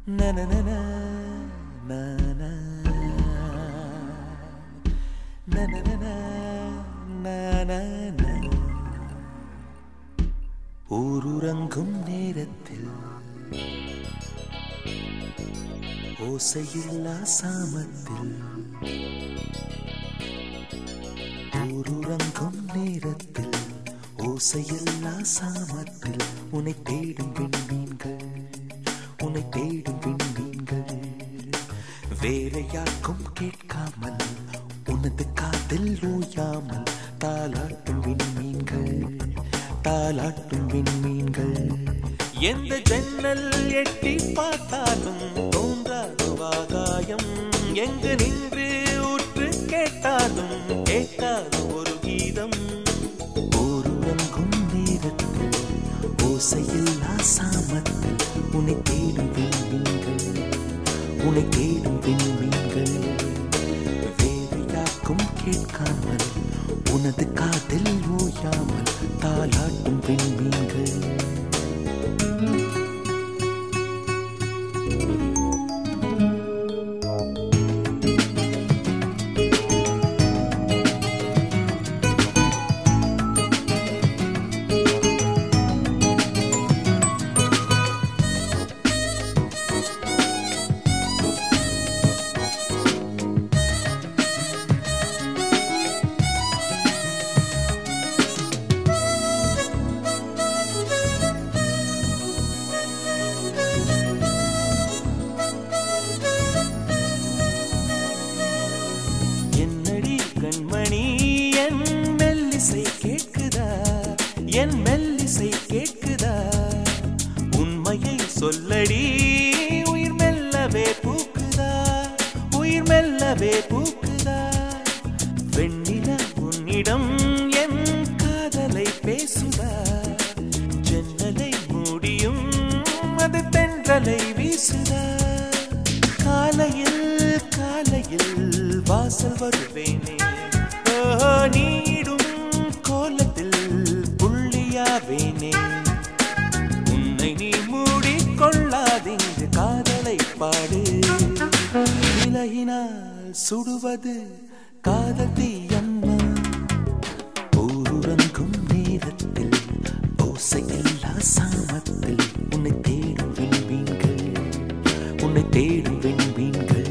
நனனன, நன. நனனன, நனன. ஊருறங்கும் நேரத்தில் ஓசையில்லா சாமத்தில் ஊருறங்கும் நேரத்தில் ஓசையில்லா சாமத்தில் உன்னை தேடும் விண்மீன்கள் உன்னை தேடும் விண்மீன்கள் வேற யாருக்கும் கேட்காமல் உனது காதில் ஓயாமல் தாலாட்டும் விண்மீன்கள் தாலாட்டும் விண்மீன்கள் எந்த ஜன்னல் எட்டி பார்த்தாலும் தோன்றாத ஆகாயம் எங்கு நின்று உற்று கேட்டாலும் கேட்காத ஒரு கீதம் ஒருவங்கும் நேரத்தில் ஓசையில்லா சாமத்தில் உன்னை தேடும் விண்மீன்கள் உன்னை தேடும் விண்மீன்கள் வேறு யாருக்கும் கேட்காமல் உனது காதில் ஓயாமல் தாலாட்டும் விண்மீன்கள் என்னடி கண்மணி என் மெல்லிசை கேட்குதா என் மெல்லிசை கேட்குதா உண்மையை சொல்லடி உயிர் மெல்லவே பூக்குதா உயிர் மெல்லவே பூக்குதா வெண்ணில உன்னிடம் என் காதலை பேசுதா ஜன்னலை மூடியும் அது தென்றலை வீசுதா காலையில் காலையில் வாசல் வருவேனே ஓஹோ, நீடும் கோலத்தில் புள்ளியாவேனே உன்னை நீ மூடிக்கொள்ளாதிங்கு காதலை பாடு விலகினால் சுடுவது காதல் தீயம்மா ஊருறங்கும் நேரத்தில் ஓசையில்லா சாமத்தில் உன்னை தேடும் விண்மீன்கள் உன்னை தேடும் விண்மீன்கள்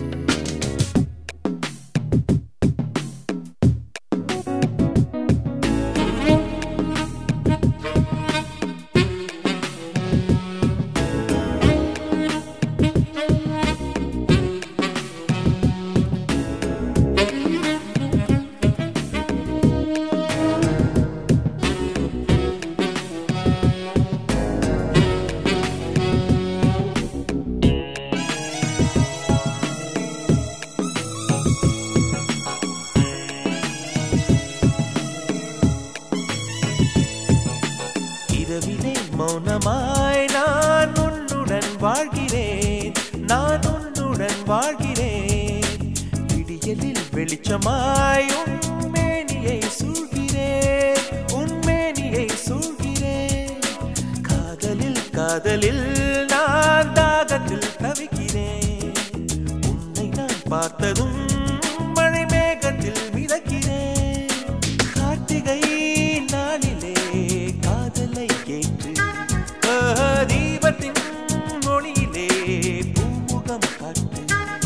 இரவிலே மௌனமாய் நான் உன்னுடன் வாழ்கிறேன் நான் உன்னுடன் வாழ்கிறேன் விடியலில் வெளிச்சமாய் உன் மேனியை சூழ்கிறேன் உன் மேனியை சூழ்கிறேன் காதலில் காதலில் நான் தாகத்தில் தவிக்கிறேன் உன்னை நான் பார்த்ததும் மழை மேகத்தில் மிதக்கிறேன் கார்த்திகை நாளிலே காதலை ஏற்று ஆஹா, தீபத்தின் மொழியிலே பூமுகம் காட்டு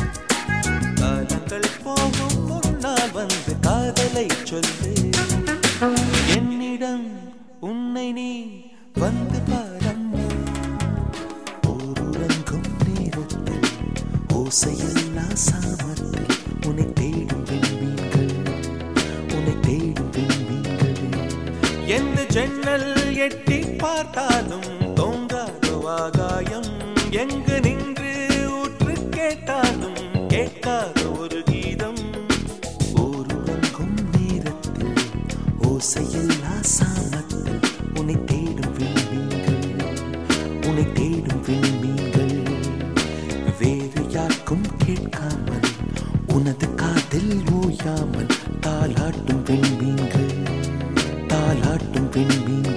காலங்கள் போகும் ஒரு நாள் வந்து காதலை சொல்லு என்னிடம் உன்னை நீ வந்து பாரம்மா ஓருறங்கும் நேரத்தில் ஓசையில்லா சாமத்தில் உன்னை தேடும் விண்மீன்கள் உன்னை தேடும் விண்மீன்கள் எந்த ஜன்னல் எட்டி பார்த்தாலும் தோன்றாத ஆகாயம் எங்கு நின்று உற்று கேட்டாலும் கேட்காத ஒரு கீதம் ஓருறங்கும் நேரத்தில் ஓசையில்லா சாமத்தில் உன்னை தேடும் விண்மீன்கள் உன்னை தேடும் விண்மீன்கள் வேறு யாருக்கும் கேட்காமல் உனது காதில் ஓயாமல் தாலாட்டும் விண்மீன்கள் தாலாட்டும் விண்மீன்கள்